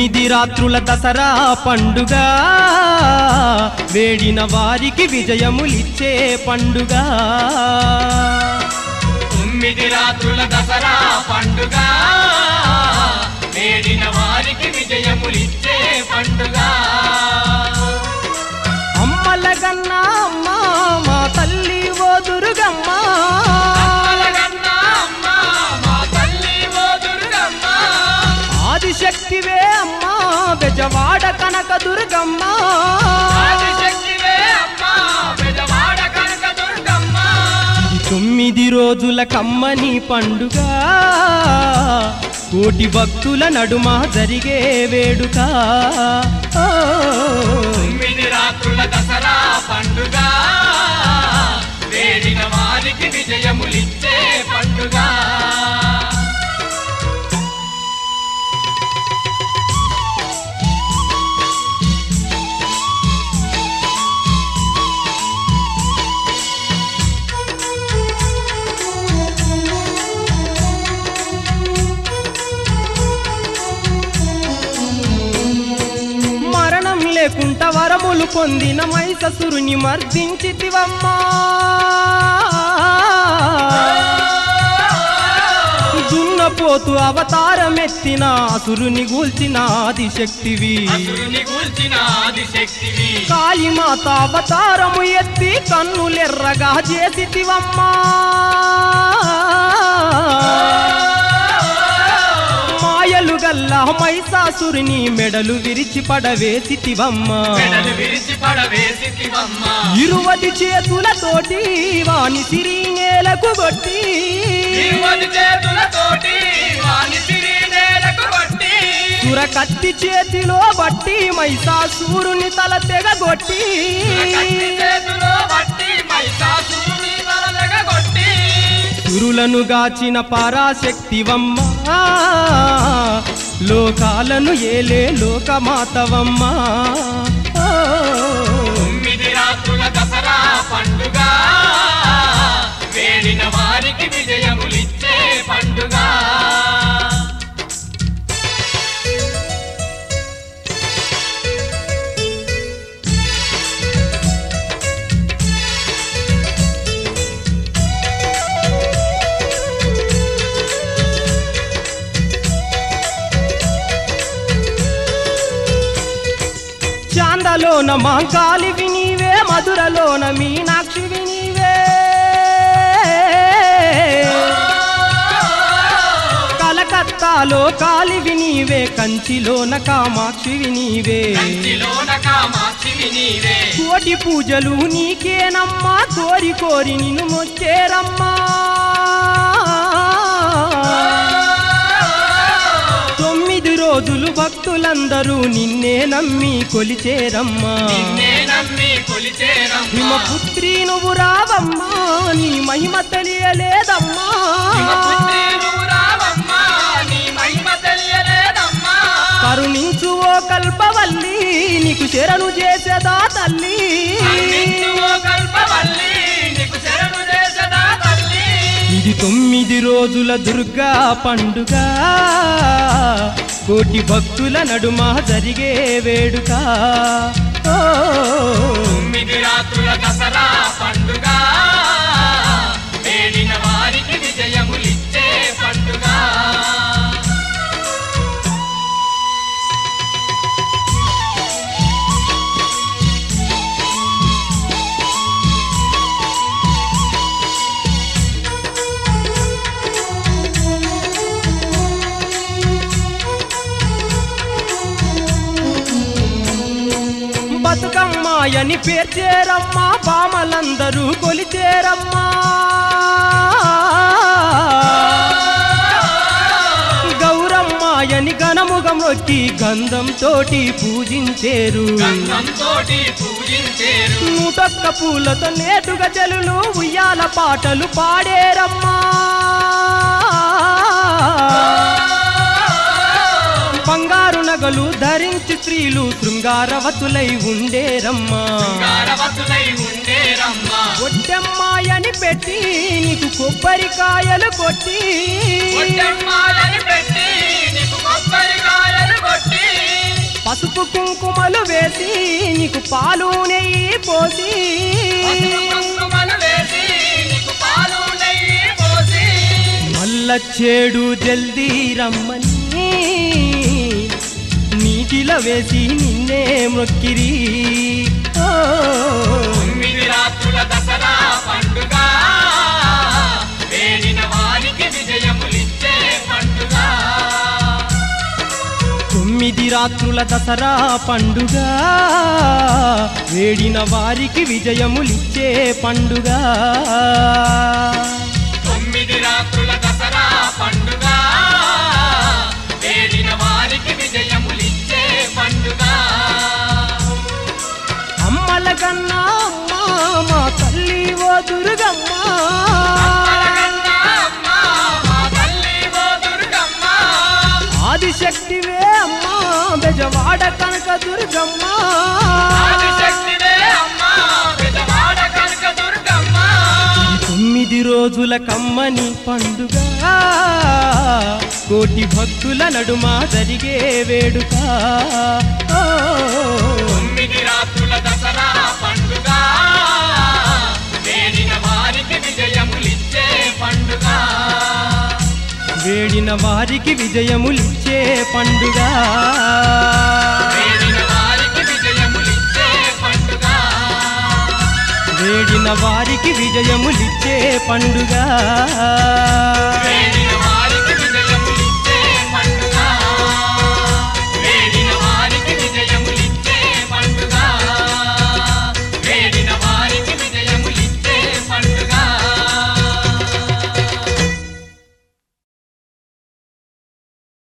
తొమ్మిది రాత్రుల దసరా పండుగ వేడిన వారికి విజయములిచ్చే పండుగ తొమ్మిది రాత్రుల దసరా పండుగ వేడిన వారికి విజయములిచ్చే పండుగ అమ్మల గన్నా అమ్మ మా తల్లి ఓ దుర్గమ్మ అమ్మలగన్న అమ్మ, మా తల్లి ఓ దుర్గమ్మ. ఆదిశక్తివే అమ్మ బెజవాడ కనక దుర్గమ్మ ఆదిశక్తివే అమ్మ, బెజవాడ కనక దుర్గమ్మ. ఇది తొమ్మిది రోజుల కమ్మని పండుగ కోటి భక్తుల నడుమ జరిగే వేడుక ఓ. తొమ్మిది రాత్రుల దసరా పండుగ వేడిన వారికి విజయములిచ్చే పండుగ మరణం లేకుండా వరములు పొందిన మైససురుని మర్దించితివమ్మా దున్నపోతు అవతారమెత్తిన అసురుని గూల్చిన ఆదిశక్తివి అసురుని గూల్చిన ఆదిశక్తివి కాళీమాత అవతారము ఎత్తి కన్నులెర్రగా చేసితివమ్మా మాయలు గల్లా మైసాసురుని మెడలు విరిచి పడవేసితివమ్మా మెడలు విరిచి పడవేసితివమ్మ ఇరువది చేతులతోటి వాని సిరి నేలకు కొట్టి ఇరువది చేతులతోటి వాని సిరి నేలకు కొట్టి సుర కత్తి చేతిలో బట్టి మైసాసూరుని తల తెగగొట్టి కత్తి చేతిలో పట్టి మహిషాసురుని తలనగ కొట్టి సురులను గాచిన పరాశక్తివమ్మ లోకాలను ఏలే లోకమాతవమ్మ తొమ్మిది రాత్రుల దసరా పండుగ వేడిన వారికి విజయములిచ్చే పండుగ చాందలోన మాంకాలివి నీవే మధురలోన మీనాక్షివి నీవే కలకత్తాలో కాలివి నీవే కంచిలోన కామాక్షివి నీవే కంచిలోన కామాక్షివి నీవే కోటి పూజలు నీకేనమ్మా కోరి కోరి నిన్ను మొచ్చేరమ్మా తొమ్మిది రోజులు భక్తులందరూ నిన్నే నమ్మి కొలిచేరమ్మా నిన్నే నమ్మి కొలిచేరమ్మ హిమపుత్రి నువ్వు రావమ్మా నీ మహిమ తెలియలేదమ్మా శివపుత్రి నువ్వు రావమ్మా, నీ మహిమ తెలియలేదమ్మా. కరుణించు ఓ కల్పవల్లి నీకు శరణు చేసేదా తల్లి కరుణించు ఓ కల్పవల్లి, నీకు శరణు చేసెదా తల్లి. ఇది తొమ్మిది రోజుల దుర్గా పండుగ కోటి భక్తుల నడుమ జరిగే వేడుక ఓ, తొమ్మిది రాత్రుల దసరా పండుగ వేడిన వారికి విజయములిచ్చే పండుగ బతుకమ్మాయని పేర్చేరమ్మా పామలందరూ కొలిచేరమ్మా గౌరమ్మాయని గణముగం వచ్చి గంధం తోటి పూజించేరు గంధం తోటి పూజించేరు నూటొక్క పూలతో నేటుగా చెలులు ఉయ్యాల పాటలు పాడేరమ్మా బంగారు నగలు ధరించి స్త్రీలు శృంగారవతులై ఉండేరమ్మా గారవతులై ఉండేరమ్మ ఒడ్డమ్మాయని పెట్టి నీకు కొబ్బరికాయలు కొట్టి ఒడ్డమ్మాలని పెట్టి నీకు కొబ్బరికాయలు కొట్టి పసుపు కుంకుమలు వేసి నీకు పాలు నెయ్యి పోసి పసుపు కుంకుమలు వేసి నీకు పాలు నెయ్యి పోసి మల్ల చెడు జల్దీ రమ్మని నీటిలో వేసి నిన్నే మొక్కిరి ఓ, తొమ్మిది రాత్రుల దసరా పండుగ వేడిన వారికి విజయములిచ్చే పండుగ తొమ్మిది రాత్రుల దసరా పండుగ వేడిన వారికి విజయములిచ్చే పండుగ తొమ్మిది రాత్రుల దసరా పండుగ వేడిన వారికి విజయములిచ్చే పండుగ అమ్మల కన్నా అమ్మ మా తల్లి ఓ దుర్గమ్మ అమ్మలగన్న అమ్మ, మా తల్లి ఓ దుర్గమ్మ ఆదిశక్తివే అమ్మ బెజవాడ కనక దుర్గమ్మ ఆదిశక్తివే అమ్మ, విజయవాడ కనక దుర్గమ్మ. ఈ తొమ్మిది రోజుల కమ్మని పండుగ కోటి భక్తుల నడుమ జరిగే వేడుక ఓ, తొమ్మిది రాత్రుల దసరా పండుగ వేడిన వారికి విజయములిచ్చే పండుగ వేడిన వారికి విజయములిచ్చే పండుగ వేడిన వారికి విజయములిచ్చే పండుగ వేడిన వారికి విజయములిచ్చే పండుగ వేడిన